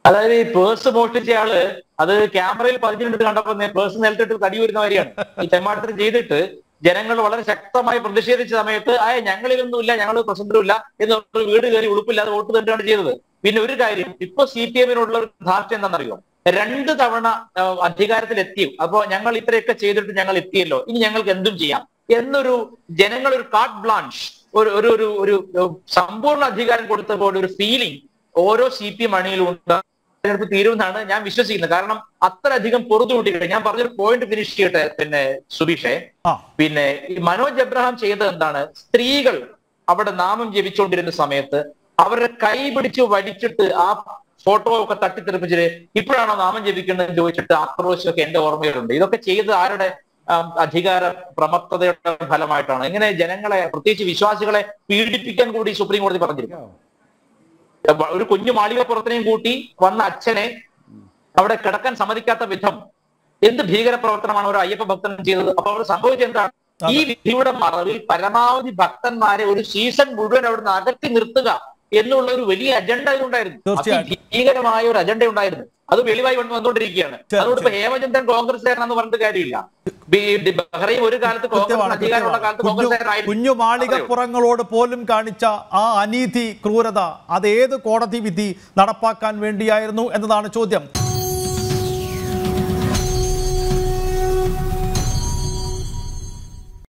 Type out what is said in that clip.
അതായത് ഈ പേഴ്സ് മോഷ്ടിച്ച ആള് അത് ക്യാമറയിൽ പതിഞ്ഞിട്ട് കണ്ടപ്പോ പേഴ്സ് നിലത്തിട്ട് തടി വരുന്ന മാതിരിയാണ് ഈ തെമ്മാട്ടത്തിന് ചെയ്തിട്ട് ജനങ്ങൾ വളരെ ശക്തമായി പ്രതിഷേധിച്ച സമയത്ത് ആ ഞങ്ങളിലൊന്നുമില്ല ഞങ്ങൾ പ്രസിഡന്റുമില്ല എന്ന് പറഞ്ഞ് വീട് കയറി ഉളുപ്പില്ലാതെ വോട്ട് തന്നെയാണ് ചെയ്തത് പിന്നെ ഒരു കാര്യം ഇപ്പൊ സി പി എമ്മിനുള്ള ഒരു ധാർഷ്ട്യം എന്താണെന്നറിയോ രണ്ട് തവണ ആ, അധികാരത്തിലെത്തി അപ്പോ ഞങ്ങൾ ഇത്രയൊക്കെ ചെയ്തിട്ട് ഞങ്ങൾ എത്തിയല്ലോ ഇനി ഞങ്ങൾക്ക് എന്തും ചെയ്യാം എന്നൊരു ജനങ്ങൾ ഒരു കാർഡ് ബ്ലാൻഷ് ഒരു ഒരു ഒരു ഒരു സമ്പൂർണ്ണ അധികാരം കൊടുത്തപ്പോൾ ഒരു ഫീലിംഗ് ഓരോ സി പി എം അണിയിലും ഉണ്ട് തെരഞ്ഞെടുപ്പ് തീരുമെന്നാണ് ഞാൻ വിശ്വസിക്കുന്നത് കാരണം അത്രയധികം പൊറുതുകൂട്ടി ഞാൻ പറഞ്ഞൊരു പോയിന്റ് ഫിനിഷ് ചെയ്യട്ടെ പിന്നെ സുബീഷേ ആ പിന്നെ ഈ മനോജ് എബ്രഹാം ചെയ്തത് എന്താണ് സ്ത്രീകൾ അവിടെ നാമം ജപിച്ചുകൊണ്ടിരുന്ന സമയത്ത് അവരുടെ കൈ പിടിച്ച് വലിച്ചിട്ട് ആ ഫോട്ടോ ഒക്കെ തട്ടിത്തെറിപ്പിച്ചിട്ട് ഇപ്പോഴാണോ നാമം ജപിക്കുന്നതെന്ന് ചോദിച്ചിട്ട് ആക്രോശമൊക്കെ എന്റെ ഓർമ്മയിലുണ്ട് ഇതൊക്കെ ചെയ്ത് ആരുടെ ആം, അധികാര പ്രമത്തതയുടെ ഫലമായിട്ടാണ് ഇങ്ങനെ ജനങ്ങളെ പ്രത്യേകിച്ച് വിശ്വാസികളെ പീഡിപ്പിക്കാൻ കൂടി സുപ്രീം കോടതി പറഞ്ഞിരുന്നു ഒരു കുഞ്ഞു മാളികപ്പുറത്തിനെയും കൂട്ടി വന്ന അച്ഛനെ അവിടെ കിടക്കാൻ സമ്മതിക്കാത്ത വിധം എന്ത് ഭീകര പ്രവർത്തനമാണ് ഒരു അയ്യപ്പ ഭക്തൻ ചെയ്തത് അപ്പൊ അവിടെ സംഭവിച്ചത് എന്താണ് ഈ വിധിയുടെ മറവിൽ പരമാവധി ഭക്തന്മാരെ ഒരു സീസൺ മുഴുവൻ അവിടുന്ന് അകറ്റി നിർത്തുക എന്നുള്ള ഒരു വലിയ അജണ്ട ഇതിലുണ്ടായിരുന്നു തീർച്ചയായിട്ടും. ഭീകരമായ ഒരു അജണ്ട ഉണ്ടായിരുന്നു അത് വെളിവായി വന്നു വന്നുകൊണ്ടിരിക്കുകയാണ് ശരി, അതുകൊണ്ട് ഇപ്പൊ ഹേമചന്ദ്രൻ കോൺഗ്രസ്സുകാരനെന്ന് പറഞ്ഞിട്ട് കാര്യമില്ല ബി- ഡി- ബഹ്റൈൻ ഒരു കാലത്ത് കോൺഗ്രസ് കൃത്യമാണ് അധികാരമുള്ള കൃത്യമാണ്. കാലത്ത് കുഞ്ഞു കോൺഗ്രസ്സുകാരായിരുന്നു കുഞ്ഞു അത്രയേ ഉള്ളൂ. മാളികപ്പുറങ്ങളോട് പോലും കാണിച്ച ആ അനീതി ക്രൂരത അത് ഏത് കോടതി വിധി നടപ്പാക്കാൻ വേണ്ടിയായിരുന്നു എന്നതാണ് ചോദ്യം